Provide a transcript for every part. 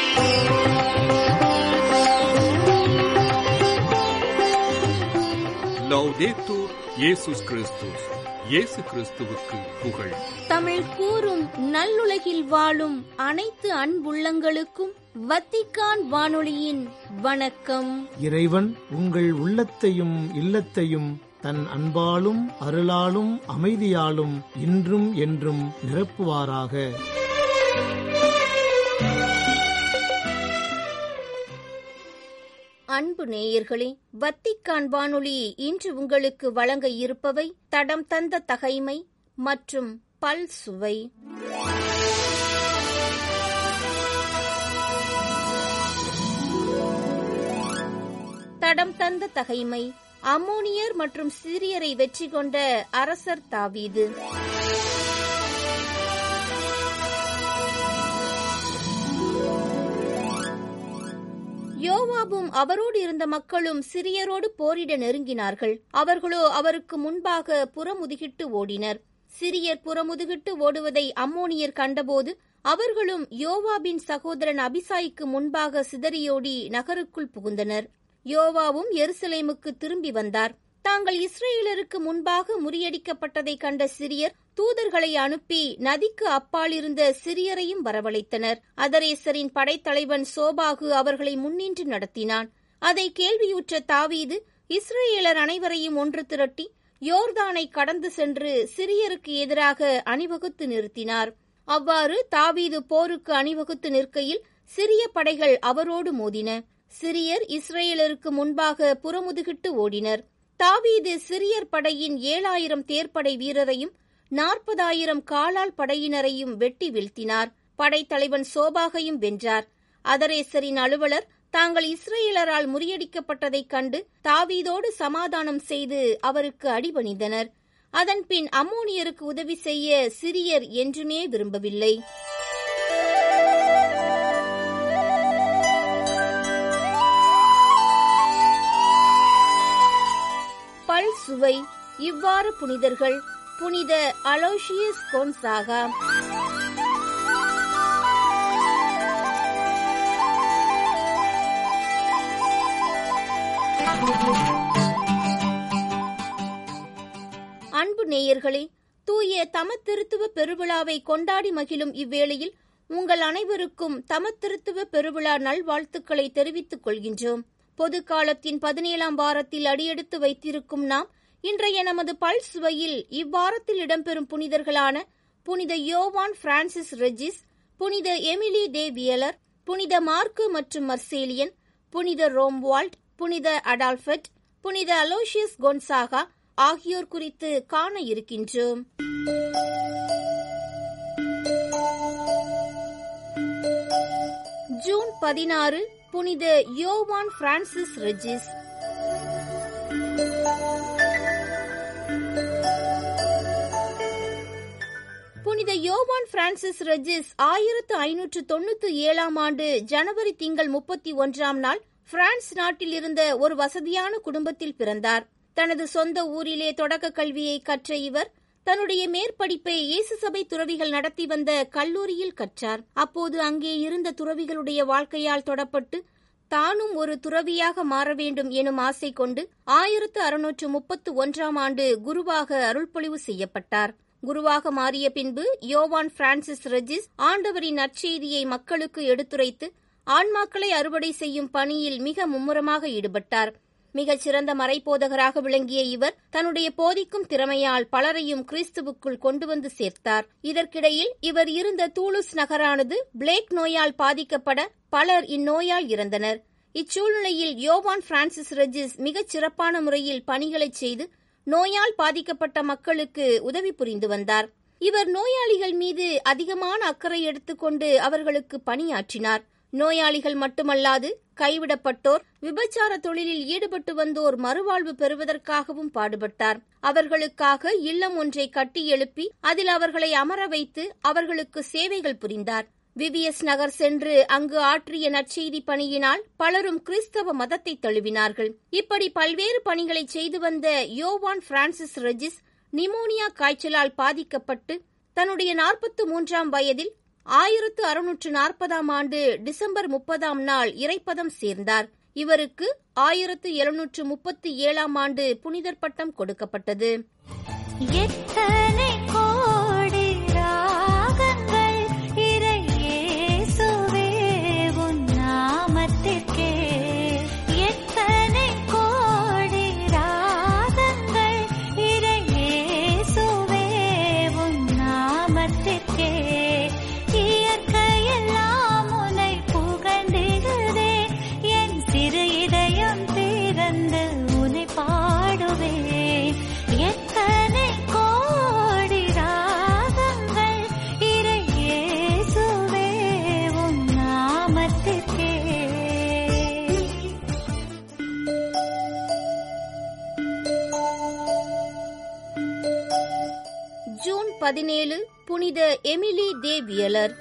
லௌதேத்தூர் இயேசுஸ் கிறிஸ்துஸ் இயேசு கிறிஸ்துவுக்கு புகழ் தமிழ் கூறும் நல்லுலகில் வாழும் அனைத்து அன்புள்ளங்களுக்கும் வத்திக்கான் வானொலியின் வணக்கம் இறைவன் உங்கள் உள்ளத்தையும் இல்லத்தையும் தன் அன்பாலும் அருளாலும் அமைதியாலும் இன்றும் என்றும் நிரப்புவாராக அன்பு நேயர்களே வத்திக்கான் வானொலி இன்று உங்களுக்கு வழங்க இருப்பவை தடம் தந்த தகைமை மற்றும் பல் சுவை தடம் தந்த தகைமை அம்மோனியர் மற்றும் சிரியரை வெற்றி கொண்ட அரசர் தாவீது யோவாபும் அவரோடு இருந்த மக்களும் சிரியரோடு போரிட நெருங்கினார்கள் அவர்களோ அவருக்கு முன்பாக புறமுதுகிட்டு ஓடினர் சிரியர் புறமுதுகிட்டு ஓடுவதை அம்மோனியர் கண்டபோது அவர்களும் யோவாபின் சகோதரன் அபிசாய்க்கு முன்பாக சிதறியோடி நகருக்குள் புகுந்தனர் யோவாவும் எருசலேமுக்கு திரும்பி வந்தார் தாங்கள் இஸ்ரேலருக்கு முன்பாக முறியடிக்கப்பட்டதை கண்ட சிரியர் தூதர்களை அனுப்பி நதிக்கு அப்பால் இருந்த சிரியரையும் வரவழைத்தனர் அதரேசரின் படைத்தலைவன் சோபாகு அவர்களை முன்னின்று நடத்தினான் அதை கேள்வியுற்ற தாவீது இஸ்ரேலர் அனைவரையும் ஒன்று திரட்டி யோர்தானை கடந்து சென்று சிரியருக்கு எதிராக அணிவகுத்து நிறுத்தினார் அவ்வாறு தாவீது போருக்கு அணிவகுத்து நிற்கையில் சிரிய படைகள் அவரோடு மோதின சிரியர் இஸ்ரேலருக்கு முன்பாக புறமுதுகிட்டு ஓடினர் தாவீது சிரியர் படையின் ஏழாயிரம் தேர்ப்படை வீரரையும் நாற்பதாயிரம் காலால் படையினரையும் வெட்டி வீழ்த்தினார் படைத்தலைவன் சோபாகையும் வென்றார் அதரேசரின் அலுவலர் தாங்கள் இஸ்ரேலரால் முறியடிக்கப்பட்டதைக் கண்டு தாவீதோடு சமாதானம் செய்து அவருக்கு அடிபணிந்தனர் அதன்பின் அம்மோனியருக்கு உதவி செய்ய சிரியர் என்றுமே விரும்பவில்லை பல் சுவை இவ்வாறு புனிதர்கள் புனித அலோஷியஸ் கோன்சாகா அன்பு நேயர்களே தூய தமத்திருத்துவ பெருவிழாவை கொண்டாடி மகிழும் இவ்வேளையில் உங்கள் அனைவருக்கும் தமத்திருத்துவ பெருவிழா நல்வாழ்த்துக்களை தெரிவித்துக் கொள்கின்றோம் பொது காலத்தின் பதினேழாம் வாரத்தில் அடியெடுத்து வைத்திருக்கும் நாம் இன்றைய நமது பல் சுவையில் இவ்வாரத்தில் இடம்பெறும் புனிதர்களான புனித யோவான் பிரான்சிஸ் ரெஜிஸ் புனித எமிலி டே வியலர் புனித மார்க்கு மற்றும் மர்சேலியன் புனித ரோம்வால்ட் புனித அடால்ஃபட் புனித அலோஷியஸ் கொன்சாகா ஆகியோர் குறித்து காண இருக்கின்றோம் ஜூன் பதினாறு புனித யோவான் பிரான்சிஸ் ரெஜிஸ் புனித யோவான் பிரான்சிஸ் ரெஜிஸ் ஆயிரத்து ஐநூற்று தொண்ணூத்தி ஏழாம் ஆண்டு ஜனவரி திங்கள் முப்பத்தி ஒன்றாம் நாள் பிரான்ஸ் நாட்டில் இருந்த ஒரு வசதியான குடும்பத்தில் பிறந்தார் தனது சொந்த ஊரிலே தொடக்க கல்வியை கற்ற இவர் தன்னுடைய மேற்படிப்பை இயேசு சபை துறவிகள் நடத்தி வந்த கல்லூரியில் கற்றார் அப்போது அங்கே இருந்த துறவிகளுடைய வாழ்க்கையால் தொடப்பட்டு தானும் ஒரு துறவியாக மாற வேண்டும் எனும் ஆசை கொண்டு ஆயிரத்து அறுநூற்று முப்பத்து ஒன்றாம் ஆண்டு குருவாக அருள்பொழிவு செய்யப்பட்டார் குருவாக மாறிய பின்பு யோவான் பிரான்சிஸ் ரெஜிஸ் ஆண்டவரின் நற்செய்தியை மக்களுக்கு எடுத்துரைத்து ஆன்மாக்களை அறுவடை செய்யும் பணியில் மிக மும்முரமாக ஈடுபட்டார் மிகச் சிறந்த மறைபோதகராக விளங்கிய இவர் தன்னுடைய போதிக்கும் திறமையால் பலரையும் கிறிஸ்துவுக்குள் கொண்டு வந்து சேர்த்தார் இதற்கிடையில் இவர் இருந்த தூலுஸ் நகரானது பிளேக் நோயால் பாதிக்கப்பட பலர் இந்நோயால் இறந்தனர் இச்சூழ்நிலையில் யோவான் பிரான்சிஸ் ரெஜிஸ் மிகச் சிறப்பான முறையில் பணிகளை செய்து நோயால் பாதிக்கப்பட்ட மக்களுக்கு உதவி புரிந்து வந்தார் இவர் நோயாளிகள் மீது அதிகமான அக்கறை எடுத்துக்கொண்டு அவர்களுக்கு பணியாற்றினார் நோயாளிகள் மட்டுமல்லாது கைவிடப்பட்டோர் விபச்சார தொழிலில் ஈடுபட்டு வந்தோர் மறுவாழ்வு பெறுவதற்காகவும் பாடுபட்டார் அவர்களுக்காக இல்லம் ஒன்றை கட்டி எழுப்பி அதில் அவர்களை அமர வைத்து அவர்களுக்கு சேவைகள் புரிந்தார் விவிஎஸ் நகர் சென்று அங்கு ஆற்றிய நற்செய்தி பணியினால் பலரும் கிறிஸ்தவ மதத்தை தழுவினார்கள் இப்படி பல்வேறு பணிகளை செய்து வந்த யோவான் பிரான்சிஸ் ரெஜிஸ் நிமோனியா காய்ச்சலால் பாதிக்கப்பட்டு தன்னுடைய நாற்பத்து மூன்றாம் வயதில் ஆயிரத்து அறுநூற்று நாற்பதாம் ஆண்டு டிசம்பர் முப்பதாம் நாள் இறைப்பதம் சேர்ந்தார் இவருக்கு ஆயிரத்து எழுநூற்று முப்பத்தி ஏழாம் ஆண்டு புனிதர் பட்டம் கொடுக்கப்பட்டது எத்தனை கோடி ராகங்கள் இறையேசுவே உன் நாமத்திற்கே எத்தனை கோடி ராகங்கள் இறையேசுவே உன் நாமத்திற்கே இயற்கையெல்லாம் உன்னை புகழ்ந்திடுதே என் சிறு இதயம் திறந்து உன்னை பாடுவே எத்தனை கோடி ராகங்கள் இறையேசுவே உன் நாமத்திற்கே ஜூன் பதினேழு புனித எமிலி தேவியலர்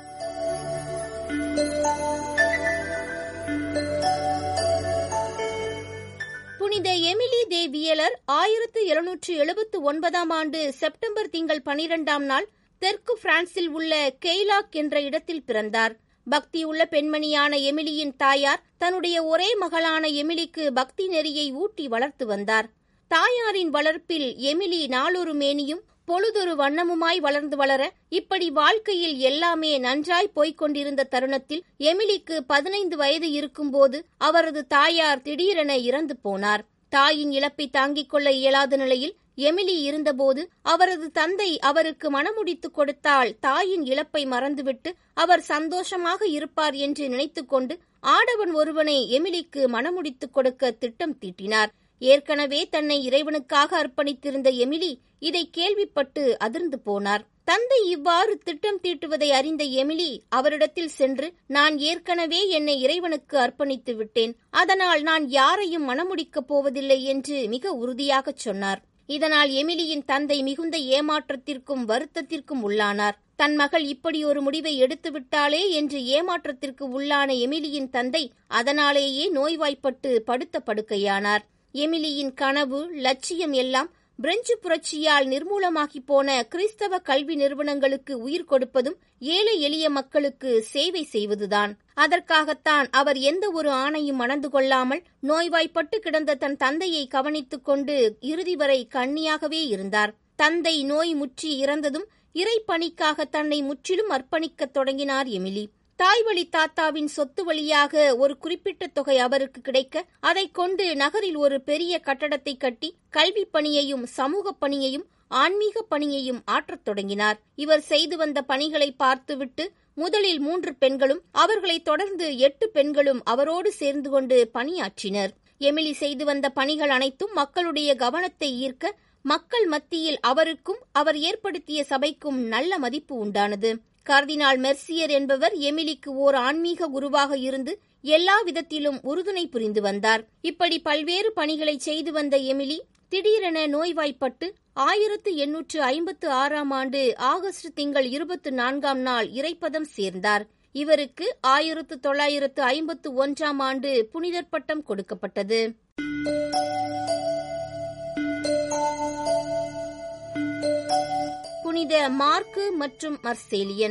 புனித எமிலி தேவியலர் ஆயிரத்து எழுநூற்று எழுபத்து ஒன்பதாம் ஆண்டு செப்டம்பர் திங்கள் பனிரெண்டாம் நாள் தெற்கு பிரான்சில் உள்ள கெய்லாக் என்ற இடத்தில் பிறந்தார் பக்தியுள்ள பெண்மணியான எமிலியின் தாயார் தன்னுடைய ஒரே மகளான எமிலிக்கு பக்தி நெறியை ஊட்டி வளர்த்து வந்தார் தாயாரின் வளர்ப்பில் எமிலி நாளொரு மேனியும் பொழுதொரு வண்ணமுமாய் வளர்ந்து வளர இப்படி வாழ்க்கையில் எல்லாமே நன்றாய் போய்க் கொண்டிருந்த தருணத்தில் எமிலிக்கு பதினைந்து வயது இருக்கும்போது அவரது தாயார் திடீரென இறந்து போனார் தாயின் இழப்பை தாங்கிக் கொள்ள இயலாத நிலையில் எமிலி இருந்தபோது அவரது தந்தை அவருக்கு மணமுடித்துக் கொடுத்தால் தாயின் இழப்பை மறந்துவிட்டு அவர் சந்தோஷமாக இருப்பார் என்று நினைத்துக்கொண்டு ஆடவன் ஒருவனை எமிலிக்கு மணமுடித்துக் கொடுக்க திட்டம் தீட்டினார் ஏற்கனவே தன்னை இறைவனுக்காக அர்ப்பணித்திருந்த எமிலி இதை கேள்விப்பட்டு அதிர்ந்து போனார் தந்தை இவ்வாறு திட்டம் தீட்டுவதை அறிந்த எமிலி அவரிடத்தில் சென்று நான் ஏற்கனவே என்னை இறைவனுக்கு அர்ப்பணித்து விட்டேன் அதனால் நான் யாரையும் மணமுடிக்கப் போவதில்லை என்று மிக உறுதியாகச் சொன்னார் இதனால் எமிலியின் தந்தை மிகுந்த ஏமாற்றத்திற்கும் வருத்தத்திற்கும் உள்ளானார் தன் மகள் இப்படி ஒரு முடிவை எடுத்துவிட்டாளே என்று ஏமாற்றத்திற்கு உள்ளான எமிலியின் தந்தை அதனாலேயே நோய்வாய்ப்பட்டு படுத்த படுக்கையானார் எமிலியின் கனவு லட்சியம் எல்லாம் பிரெஞ்சு புரட்சியால் நிர்மூலமாகி போன கிறிஸ்தவ கல்வி நிறுவனங்களுக்கு உயிர் கொடுப்பதும் ஏழை எளிய மக்களுக்கு சேவை செய்வதுதான் அதற்காகத்தான் அவர் எந்த ஒரு ஆணையும் மணந்து கொள்ளாமல் நோய்வாய்ப்பட்டு கிடந்த தன் தந்தையை கவனித்துக் கொண்டு இறுதி வரை கண்ணியாகவே இருந்தார் தந்தை நோய் முற்றி இறந்ததும் இறைப்பணிக்காக தன்னை முற்றிலும் அர்ப்பணிக்கத் தொடங்கினார் எமிலி தாய்வழி தாத்தாவின் சொத்து வழியாக ஒரு குறிப்பிட்ட தொகை அவருக்கு கிடைக்க அதைக் கொண்டு நகரில் ஒரு பெரிய கட்டடத்தை கட்டி கல்வி பணியையும் சமூக பணியையும் ஆன்மீக பணியையும் ஆற்றத் தொடங்கினார் இவர் செய்து வந்த பணிகளை பார்த்துவிட்டு முதலில் மூன்று பெண்களும் அவர்களைத் தொடர்ந்து எட்டு பெண்களும் அவரோடு சேர்ந்து கொண்டு பணியாற்றினர் எமிலி செய்து வந்த பணிகள் அனைத்தும் மக்களுடைய கவனத்தை ஈர்க்க மக்கள் மத்தியில் அவருக்கும் அவர் ஏற்படுத்திய சபைக்கும் நல்ல மதிப்பு உண்டானது கர்தினால் மெர்சியர் என்பவர் எமிலிக்கு ஓர் ஆன்மீக குருவாக இருந்து எல்லா விதத்திலும் உறுதுணை புரிந்து வந்தார் இப்படி பல்வேறு பணிகளை செய்து வந்த எமிலி திடீரென நோய்வாய்ப்பட்டு ஆயிரத்து எண்ணூற்று ஐம்பத்து ஆறாம் ஆண்டு ஆகஸ்ட் திங்கள் இருபத்து நான்காம் நாள் இறைப்பதம் சேர்ந்தார் இவருக்கு ஆயிரத்து தொள்ளாயிரத்து ஐம்பத்து ஒன்றாம் ஆண்டு புனிதர் பட்டம் கொடுக்கப்பட்டது புனித மார்க்கு மற்றும் மர்சேலியன்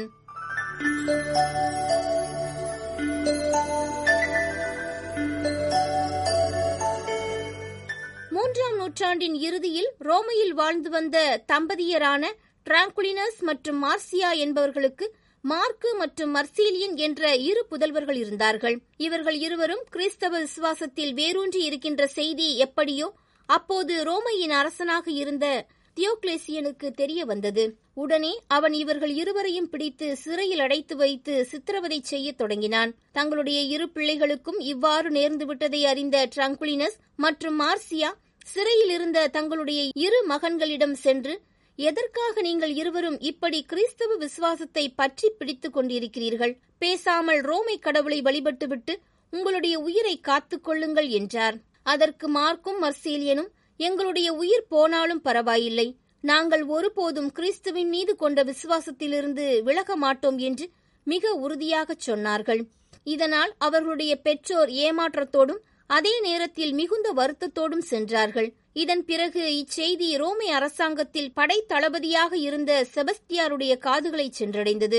மூன்றாம் நூற்றாண்டின் இறுதியில் ரோமையில் வாழ்ந்து வந்த தம்பதியரான டிராங்குலினஸ் மற்றும் மார்சியா என்பவர்களுக்கு மார்க்கு மற்றும் மர்சீலியன் என்ற இரு புதல்வர்கள் இருந்தார்கள் இவர்கள் இருவரும் கிறிஸ்தவ விசுவாசத்தில் வேரூன்றி இருக்கின்ற செய்தி எப்படியோ அப்போது ரோமையின் அரசனாக இருந்த தியோக்ளேசியனுக்கு தெரிய வந்தது உடனே அவன் இவர்கள் இருவரையும் பிடித்து சிறையில் அடைத்து வைத்து சித்திரவதை செய்யத் தொடங்கினான் தங்களுடைய இரு பிள்ளைகளுக்கும் இவ்வாறு நேர்ந்து விட்டதை அறிந்த ட்ரங்குலினஸ் மற்றும் மார்சியா சிறையில் இருந்த தங்களுடைய இரு மகன்களிடம் சென்று எதற்காக நீங்கள் இருவரும் இப்படி கிறிஸ்தவ விசுவாசத்தை பற்றி பிடித்துக் கொண்டிருக்கிறீர்கள் பேசாமல் ரோமை கடவுளை வழிபட்டுவிட்டு உங்களுடைய உயிரை காத்துக் கொள்ளுங்கள் என்றார் அதற்கு மார்க்கும் மர்சீலியனும் எங்களுடைய உயிர் போனாலும் பரவாயில்லை நாங்கள் ஒருபோதும் கிறிஸ்துவின் மீது கொண்ட விசுவாசத்திலிருந்து விலக மாட்டோம் என்று மிக உறுதியாகச் சொன்னார்கள் இதனால் அவர்களுடைய பெற்றோர் ஏமாற்றத்தோடும் அதே நேரத்தில் மிகுந்த வருத்தத்தோடும் சென்றார்கள் இதன் பிறகு இச்செய்தி ரோமை அரசாங்கத்தில் படை தளபதியாக இருந்த செபஸ்தியாருடைய காதுகளை சென்றடைந்தது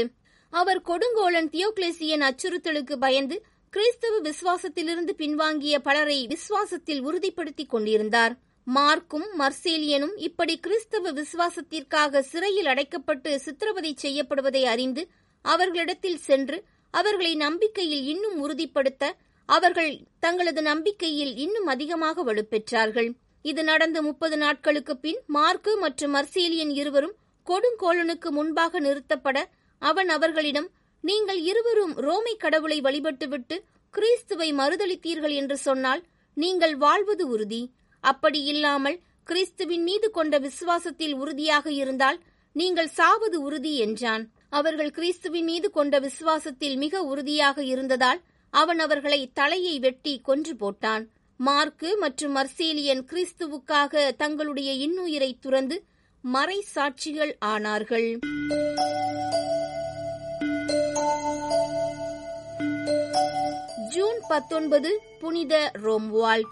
அவர் கொடுங்கோலன் தியோக்ளேசியன் அச்சுறுத்தலுக்கு பயந்து கிறிஸ்தவ விசுவாசத்திலிருந்து பின்வாங்கிய பலரை விசுவாசத்தில் உறுதிப்படுத்திக் கொண்டிருந்தார் மார்க்கும் மர்சேலியனும் இப்படி கிறிஸ்தவ விசுவாசத்திற்காக சிறையில் அடைக்கப்பட்டு சித்திரவதை செய்யப்படுவதை அறிந்து அவர்களிடத்தில் சென்று அவர்களை நம்பிக்கையில் இன்னும் உறுதிப்படுத்த அவர்கள் தங்களது நம்பிக்கையில் இன்னும் அதிகமாக வலுப்பெற்றார்கள் இது நடந்த முப்பது நாட்களுக்கு பின் மார்க்கு மற்றும் மர்சேலியன் இருவரும் கொடுங்கோலனுக்கு முன்பாக நிறுத்தப்பட அவன் அவர்களிடம் நீங்கள் இருவரும் ரோமை கடவுளை வழிபட்டுவிட்டு கிறிஸ்துவை மறுதளித்தீர்கள் என்று சொன்னால் நீங்கள் வாழ்வது உறுதி அப்படி இல்லாமல் கிறிஸ்துவின் மீது கொண்ட விசுவாசத்தில் உறுதியாக இருந்தால் நீங்கள் சாவது உறுதி என்றான் அவர்கள் கிறிஸ்துவின் மீது கொண்ட விசுவாசத்தில் மிக உறுதியாக இருந்ததால் அவன் அவர்களை தலையை வெட்டி கொன்று போட்டான் மார்க்கு மற்றும் மர்சேலியன் கிறிஸ்துவுக்காக தங்களுடைய இன்னுயிரை துறந்து மறை சாட்சிகள் ஆனார்கள் ஜூன் பத்தொன்பது புனித ரோம்வால்ட்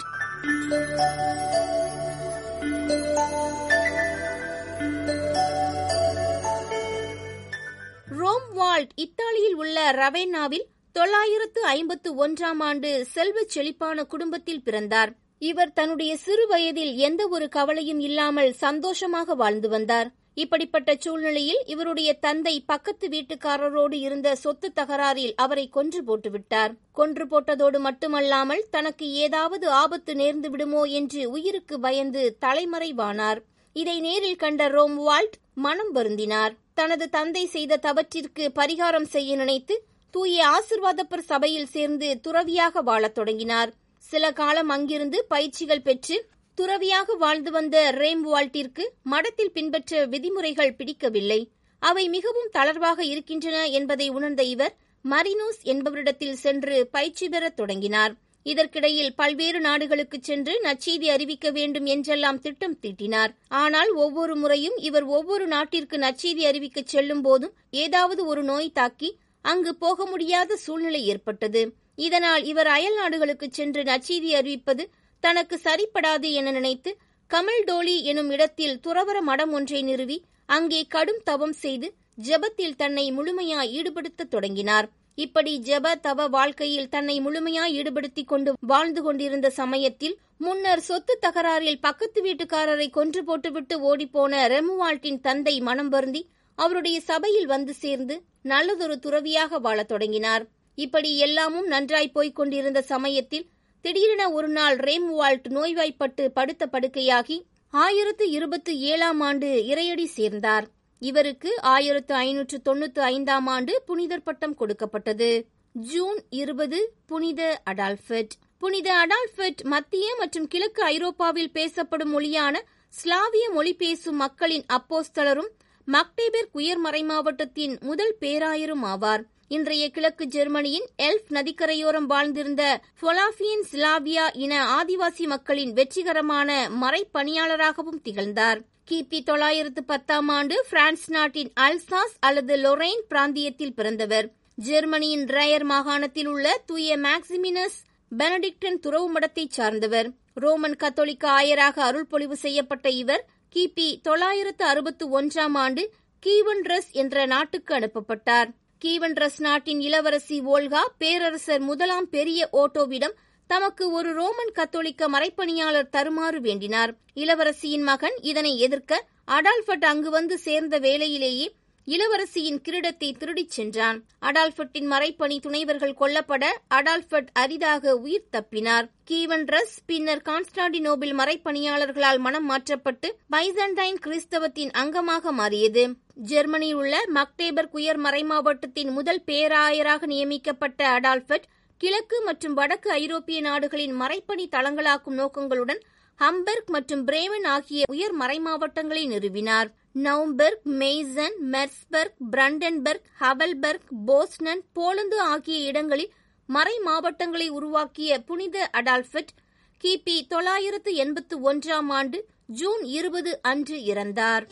ரோம்வால்ட் இத்தாலியில் உள்ள ரவேனாவில் தொள்ளாயிரத்து ஐம்பத்து ஒன்றாம் ஆண்டு செல்வச் செழிப்பான குடும்பத்தில் பிறந்தார் இவர் தன்னுடைய சிறு வயதில் எந்த ஒரு கவலையும் இல்லாமல் சந்தோஷமாக வாழ்ந்து வந்தார் இப்படிப்பட்ட சூழ்நிலையில் இவருடைய தந்தை பக்கத்து வீட்டுக்காரரோடு இருந்த சொத்து தகராறில் அவரை கொன்று போட்டுவிட்டார் கொன்று போட்டதோடு மட்டுமல்லாமல் தனக்கு ஏதாவது ஆபத்து நேர்ந்து விடுமோ என்று உயிருக்கு பயந்து தலைமறைவானார் இதை நேரில் கண்ட ரோம்வால்ட் மனம் வருந்தினார் தனது தந்தை செய்த தவற்றிற்கு பரிகாரம் செய்ய நினைத்து தூய ஆசிர்வாதப்பர் சபையில் சேர்ந்து துறவியாக வாழத் தொடங்கினார் சில காலம் அங்கிருந்து பயிற்சிகள் பெற்று துறவியாக வாழ்ந்து வந்த ரேம்வால்ட்டிற்கு மடத்தில் பின்பற்ற விதிமுறைகள் பிடிக்கவில்லை அவை மிகவும் தளர்வாக இருக்கின்றன என்பதை உணர்ந்த இவர் மரினோஸ் என்பவரிடத்தில் சென்று பயிற்சி பெறத் தொடங்கினார் இதற்கிடையில் பல்வேறு நாடுகளுக்கு சென்று நற்செய்தி அறிவிக்க வேண்டும் என்றெல்லாம் திட்டம் தீட்டினார் ஆனால் ஒவ்வொரு முறையும் இவர் ஒவ்வொரு நாட்டிற்கு நற்செய்தி அறிவிக்க செல்லும் போதும் ஏதாவது ஒரு நோய் தாக்கி அங்கு போக முடியாத சூழ்நிலை ஏற்பட்டது இதனால் இவர் அயல் நாடுகளுக்கு சென்று நற்செய்தி அறிவிப்பது தனக்கு சரிப்படாது என நினைத்து கமல்டோலி எனும் இடத்தில் துறவர மடம் ஒன்றை நிறுவி அங்கே கடும் தவம் செய்து ஜெபத்தில் தன்னை முழுமையாய் ஈடுபடுத்தத் தொடங்கினார் இப்படி ஜெப தவ வாழ்க்கையில் தன்னை முழுமையாய் ஈடுபடுத்திக் கொண்டு வாழ்ந்து கொண்டிருந்த சமயத்தில் முன்னர் சொத்து தகராறில் பக்கத்து வீட்டுக்காரரை கொன்று போட்டுவிட்டு ஓடிப்போன ரெமுவால்ட்டின் தந்தை மனம் வருந்தி அவருடைய சபையில் வந்து சேர்ந்து நல்லதொரு துறவியாக வாழத் தொடங்கினார் இப்படி எல்லாமும் நன்றாய் போய்க் கொண்டிருந்த சமயத்தில் திடீரென ஒரு நாள் ரேம்வால்ட் நோய்வாய்ப்பட்டு படுத்த படுக்கையாகி ஆயிரத்து இருபத்தி ஏழாம் ஆண்டு இறையடி சேர்ந்தார் இவருக்கு ஆயிரத்து ஐநூற்று தொண்ணூத்தி ஐந்தாம் ஆண்டு புனிதர் பட்டம் கொடுக்கப்பட்டது ஜூன் இருபது புனித அடால்ஃபெட் புனித அடால்ஃபெட் மத்திய மற்றும் கிழக்கு ஐரோப்பாவில் பேசப்படும் மொழியான ஸ்லாவிய மொழி பேசும் மக்களின் அப்போஸ்தலரும் மக்டேபெர்க் உயர் மறைமாவட்டத்தின் முதல் பேராயரும் ஆவார் இன்றைய கிழக்கு ஜெர்மனியின் எல்ஃப் நதிக்கரையோரம் வாழ்ந்திருந்த பொலாபியன் ஸ்லாவியா இன ஆதிவாசி மக்களின் வெற்றிகரமான மறைப்பணியாளராகவும் திகழ்ந்தார் கிபி தொள்ளாயிரத்து பத்தாம் ஆண்டு பிரான்ஸ் நாட்டின் அல்சாஸ் அல்லது லொரைன் பிராந்தியத்தில் பிறந்தவர் ஜெர்மனியின் ரயர் மாகாணத்தில் உள்ள தூய மேக்சிமினஸ் பெனடிக்டன் துறவு மடத்தைச் சார்ந்தவர் ரோமன் கத்தோலிக்க ஆயராக அருள் பொழிவு செய்யப்பட்ட இவர் கிபி தொள்ளாயிரத்து அறுபத்து ஒன்றாம் ஆண்டு கீவன்ட்ரஸ் என்ற நாட்டுக்கு அனுப்பப்பட்டார் கீவன்ட்ரஸ் நாட்டின் இளவரசி ஓல்கா பேரரசர் முதலாம் பெரிய ஓட்டோவிடம் தமக்கு ஒரு ரோமன் கத்தோலிக்க மறைப்பணியாளர் தருமாறு வேண்டினார் இளவரசியின் மகன் இதனை எதிர்க்க அடால்பட் அங்கு வந்து சேர்ந்த வேளையிலேயே இளவரசியின் கிரீடத்தை திருடிச் சென்றான் அடால்பட்டின் மறைப்பணி துணைவர்கள் கொல்லப்பட அடால்பட் அரிதாக உயிர் தப்பினார் கீவன்ட்ரஸ் பின்னர் கான்ஸ்டாண்டினோபிள் மறைப்பணியாளர்களால் மனம் மாற்றப்பட்டு பைசண்டைன் கிறிஸ்தவத்தின் அங்கமாக மாறியது ஜெர்மனியில் உள்ள மக்டேபர்க் உயர் மறைமாவட்டத்தின் முதல் பேராயராக நியமிக்கப்பட்ட அடால்பட் கிழக்கு மற்றும் வடக்கு ஐரோப்பிய நாடுகளின் மறைப்பணி தளங்களாக்கும் நோக்கங்களுடன் ஹம்பெர்க் மற்றும் பிரேமன் ஆகிய உயர் மறைமாவட்டங்களை நிறுவினார் நவும்பெர்க் மெய்சன் மெர்ஸ்பெர்க் பிரண்டன்பெர்க் ஹவல்பெர்க் போஸ்னன் போலந்து ஆகிய இடங்களில் மறை மாவட்டங்களை உருவாக்கிய புனித அடால்ஃபெட் கிபி தொள்ளாயிரத்து எண்பத்து ஒன்றாம் ஆண்டு ஜூன் இருபது அன்று இறந்தார்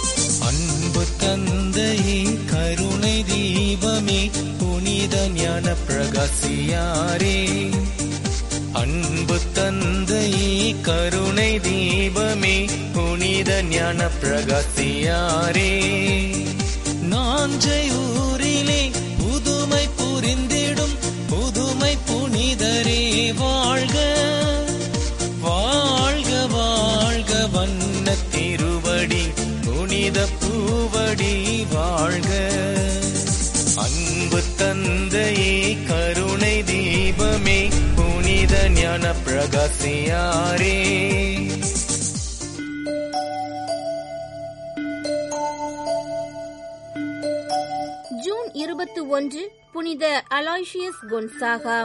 அன்பு தந்தையே கருணை தீபமே புனித ஞான பிரகாசியாரே அன்பு தந்தையே கருணை தீபமே புனித ஞான பிரகாசியாரே நான் வாஞ்சை ஊரிலே புதுமை புரிந்திடும் புதுமை புனிதரே வாழ்க வாழ்க வாழ்க வண்ண திருவடி புனித பூவடி வாழ்க அன்பு தந்தையே கருணை தீபமே புனித ஞான பிரகாசியாரே ஜூன் இருபத்தி ஒன்று புனித அலாய்ஷியஸ் கொன்சாகா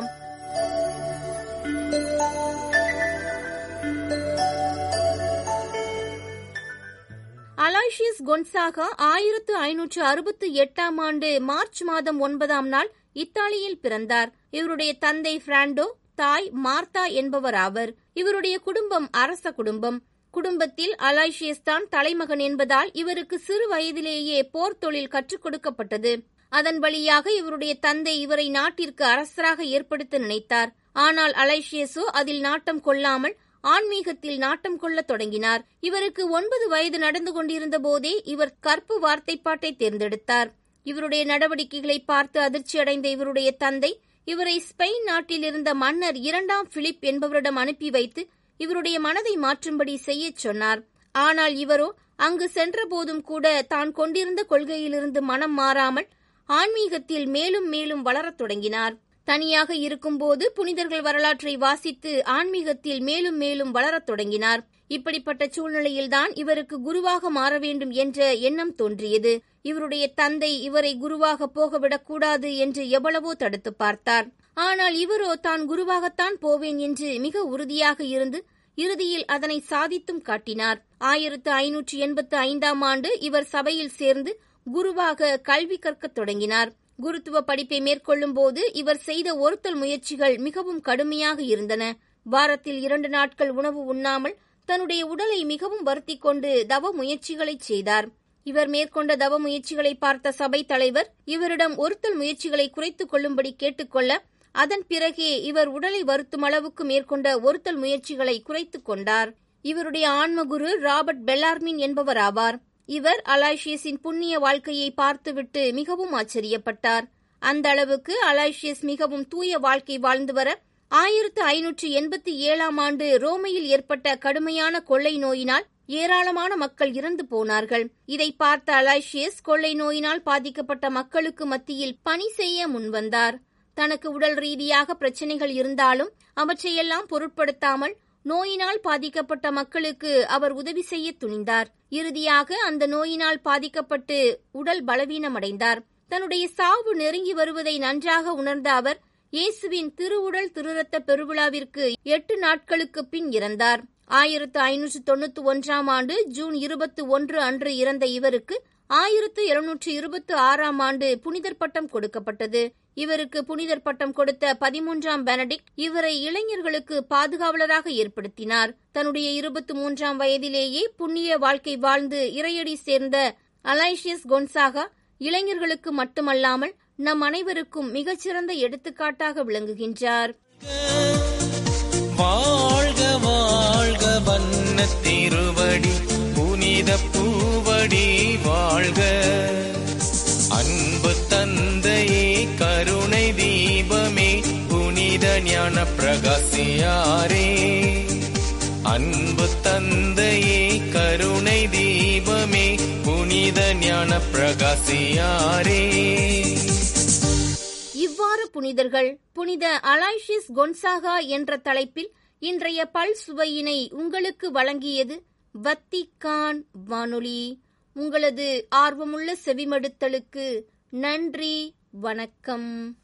அலாய்ஷியஸ் கொன்சாகா ஆயிரத்து ஐநூற்று அறுபத்தி எட்டாம் ஆண்டு மார்ச் மாதம் ஒன்பதாம் நாள் இத்தாலியில் பிறந்தார் இவருடைய தந்தை பிராண்டோ தாய் மார்த்தா என்பவர் ஆவர் இவருடைய குடும்பம் அரச குடும்பம் குடும்பத்தில் அலாய்ஷியஸ் தான் தலைமகன் என்பதால் இவருக்கு சிறு வயதிலேயே போர் தொழில் கற்றுக் கொடுக்கப்பட்டது அதன் வழியாக இவருடைய தந்தை இவரை நாட்டிற்கு அரசராக ஏற்படுத்த நினைத்தார் ஆனால் அலைஷியஸோ அதில் நாட்டம் கொள்ளாமல் ஆன்மீகத்தில் நாட்டம் கொள்ளத் தொடங்கினார் இவருக்கு ஒன்பது வயது நடந்து கொண்டிருந்த போதே இவர் கற்பு வார்த்தைப்பாட்டை தேர்ந்தெடுத்தார் இவருடைய நடவடிக்கைகளை பார்த்து அதிர்ச்சியடைந்த இவருடைய தந்தை இவரை ஸ்பெயின் நாட்டில் இருந்த மன்னர் இரண்டாம் பிலிப் என்பவரிடம் அனுப்பி வைத்து இவருடைய மனதை மாற்றும்படி செய்யச் சொன்னார் ஆனால் இவரோ அங்கு சென்றபோதும் கூட தான் கொண்டிருந்த கொள்கையிலிருந்து மனம் மாறாமல் ஆன்மீகத்தில் மேலும் மேலும் வளரத் தொடங்கினார் தனியாக இருக்கும்போது புனிதர்கள் வரலாற்றை வாசித்து ஆன்மீகத்தில் மேலும் மேலும் வளரத் தொடங்கினார் இப்படிப்பட்ட சூழ்நிலையில்தான் இவருக்கு குருவாக மாற வேண்டும் என்ற எண்ணம் தோன்றியது இவருடைய தந்தை இவரை குருவாக போகவிடக்கூடாது என்று எவ்வளவோ தடுத்து பார்த்தார் ஆனால் இவரோ தான் குருவாகத்தான் போவேன் என்று மிக உறுதியாக இருந்து இறுதியில் அதனை சாதித்தும் காட்டினார் ஆயிரத்து ஐநூற்று எண்பத்து ஐந்தாம் ஆண்டு இவர் சபையில் சேர்ந்து குருவாக கல்வி கற்கத் தொடங்கினார் குருத்துவ படிப்பை மேற்கொள்ளும் போது இவர் செய்த ஒருத்தல் முயற்சிகள் மிகவும் கடுமையாக இருந்தன வாரத்தில் இரண்டு நாட்கள் உணவு உண்ணாமல் தன்னுடைய உடலை மிகவும் வருத்திக் கொண்டு தவ முயற்சிகளை செய்தார் இவர் மேற்கொண்ட தவ முயற்சிகளை பார்த்த சபை தலைவர் இவரிடம் ஒருத்தல் முயற்சிகளை குறைத்துக் கொள்ளும்படி கேட்டுக்கொள்ள அதன் பிறகே இவர் உடலை வருத்தும் அளவுக்கு மேற்கொண்ட ஒருத்தல் முயற்சிகளை குறைத்துக் கொண்டார் இவருடைய ஆன்மகுரு ராபர்ட் பெல்லார்மின் என்பவர் ஆவார் இவர் அலாய்ஷியஸின் புண்ணிய வாழ்க்கையை பார்த்துவிட்டு மிகவும் ஆச்சரியப்பட்டார் அந்த அளவுக்கு அலாய்ஷியஸ் மிகவும் தூய வாழ்க்கை வாழ்ந்து வர ஆயிரத்து ஐநூற்று எண்பத்தி ஏழாம் ஆண்டு ரோமையில் ஏற்பட்ட கடுமையான கொள்ளை நோயினால் ஏராளமான மக்கள் இறந்து போனார்கள் இதை பார்த்த அலாய்ஷியஸ் கொள்ளை நோயினால் பாதிக்கப்பட்ட மக்களுக்கு மத்தியில் பணி செய்ய முன்வந்தார் தனக்கு உடல் ரீதியாக பிரச்சனைகள் இருந்தாலும் அவற்றையெல்லாம் பொருட்படுத்தாமல் நோயினால் பாதிக்கப்பட்ட மக்களுக்கு அவர் உதவி செய்ய துணிந்தார் இறுதியாக அந்த நோயினால் பாதிக்கப்பட்டு உடல் பலவீனமடைந்தார் தன்னுடைய சாவு நெருங்கி வருவதை நன்றாக உணர்ந்த அவர் இயேசுவின் திருவுடல் திருரத்த பெருவிழாவிற்கு எட்டு நாட்களுக்கு பின் இறந்தார் ஆயிரத்து ஐநூற்று தொண்ணூத்தி ஒன்றாம் ஆண்டு ஜூன் இருபத்தி ஒன்று அன்று இறந்த இவருக்கு ஆயிரத்து இருநூற்று இருபத்தி ஆறாம் ஆண்டு புனிதர் பட்டம் கொடுக்கப்பட்டது இவருக்கு புனிதர் பட்டம் கொடுத்த பதிமூன்றாம் பெனடிக்ட் இவரை இளைஞர்களுக்கு பாதுகாவலராக ஏற்படுத்தினார் தன்னுடைய இருபத்தி மூன்றாம் வயதிலேயே புண்ணிய வாழ்க்கை வாழ்ந்து இறையடி சேர்ந்த அலைஷியஸ் கொன்சாகா இளைஞர்களுக்கு மட்டுமல்லாமல் நம் அனைவருக்கும் மிகச்சிறந்த எடுத்துக்காட்டாக விளங்குகின்றார் வாழ்க வாழ்க வண்ண திருவடி புனித பூவடி வாழ்க அன்பு தந்தையே கருணை தீபமே புனித ஞான பிரகாசியாரே அன்பு தந்தையே கருணை தீபமே புனித ஞான பிரகாசியாரே இவ்வாறு புனிதர்கள் புனித அலாய்ஷிஸ் கொன்சாகா என்ற தலைப்பில் இன்றைய பல் சுவையினை உங்களுக்கு வழங்கியது வத்திக்கான் வானொலி உங்களது ஆர்வமுள்ள செவிமடுத்தலுக்கு நன்றி வணக்கம்